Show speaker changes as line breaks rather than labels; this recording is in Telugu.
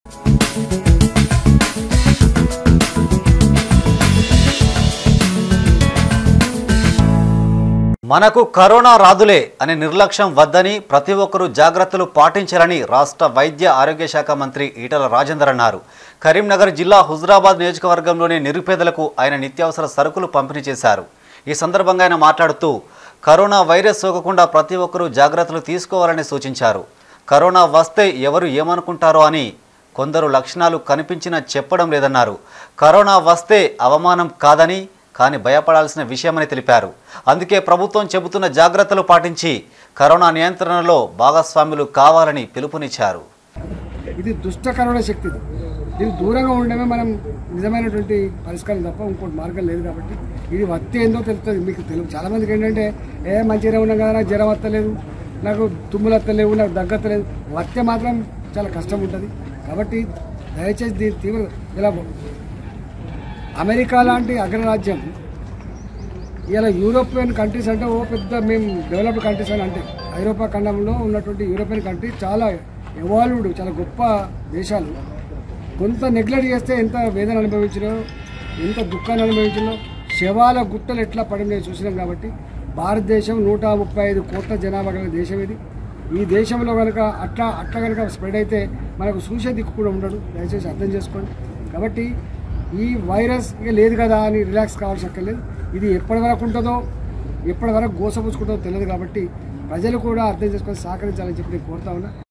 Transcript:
మనకు కరోనా రాదులే అనే నిర్లక్ష్యం వద్దని ప్రతి ఒక్కరూ జాగ్రత్తలు పాటించాలని రాష్ట్ర వైద్య ఆరోగ్య శాఖ మంత్రి ఈటల రాజేందర్ అన్నారు కరీంనగర్ జిల్లా హుజరాబాద్ నియోజకవర్గంలోని నిరుపేదలకు ఆయన నిత్యావసర సరుకులు పంపిణీ చేశారు ఈ సందర్భంగా ఆయన మాట్లాడుతూ కరోనా వైరస్ సోకకుండా ప్రతి ఒక్కరూ జాగ్రత్తలు తీసుకోవాలని సూచించారు కరోనా వస్తే ఎవరు ఏమనుకుంటారో అని కొందరు లక్షణాలు కనిపించినా చెప్పడం లేదన్నారు కరోనా వస్తే అవమానం కాదని కానీ భయపడాల్సిన విషయమని తెలిపారు అందుకే ప్రభుత్వం చెబుతున్న జాగ్రత్తలు పాటించి కరోనా నియంత్రణలో భాగస్వాములు కావాలని పిలుపునిచ్చారు
ఇది దుష్ట కరోనా శక్తి ఇది దీనికి దూరంగా ఉండడమే మనం నిజమైనటువంటి పరిష్కారం తప్ప ఇంకోటి మార్గం లేదు కాబట్టి ఇది వత్తి ఏందో తెలుస్తుంది మీకు తెలుగు చాలా మందికి ఏంటంటే ఏ మంచిగా ఉన్నాం కదా నాకు జ్వరం వస్తలేదు నాకు తుమ్ములు వస్తలేవు నాకు దగ్గత్తలేదు వత్తే మాత్రం చాలా కష్టం ఉంటుంది కాబట్టి దయచేసి దీని తీవ్ర ఇలా అమెరికా లాంటి అగ్రరాజ్యం ఇలా యూరోపియన్ కంట్రీస్ అంటే ఓ పెద్ద మేము డెవలప్డ్ కంట్రీస్ అని అంటే ఐరోపా ఖండంలో ఉన్నటువంటి యూరోపియన్ కంట్రీ చాలా ఎవాల్వ్డ్ చాలా గొప్ప దేశాలు కొంత నెగ్లెక్ట్ చేస్తే ఎంత వేదన అనుభవించినో ఎంత దుఃఖాన్ని అనుభవించినో శవాల గుట్టలు ఎట్లా పడినాయో చూసినాం కాబట్టి భారతదేశం నూట ముప్పై ఐదు కోట్ల జనాభా గల దేశం ఇది ఈ దేశంలో కనుక అట్లా అట్లా కనుక స్ప్రెడ్ అయితే మనకు చూసే దిక్కు కూడా ఉండడు దయచేసి అర్థం చేసుకోండి కాబట్టి ఈ వైరస్ ఇక లేదు కదా అని రిలాక్స్ కావాల్సిన అక్కర్లేదు ఇది ఎప్పటి వరకు ఉంటుందో ఎప్పటి వరకు గోసపుచ్చుకుంటుందో తెలియదు కాబట్టి ప్రజలు కూడా అర్థం చేసుకొని సహకరించాలని చెప్పి నేను కోరుతా ఉన్నా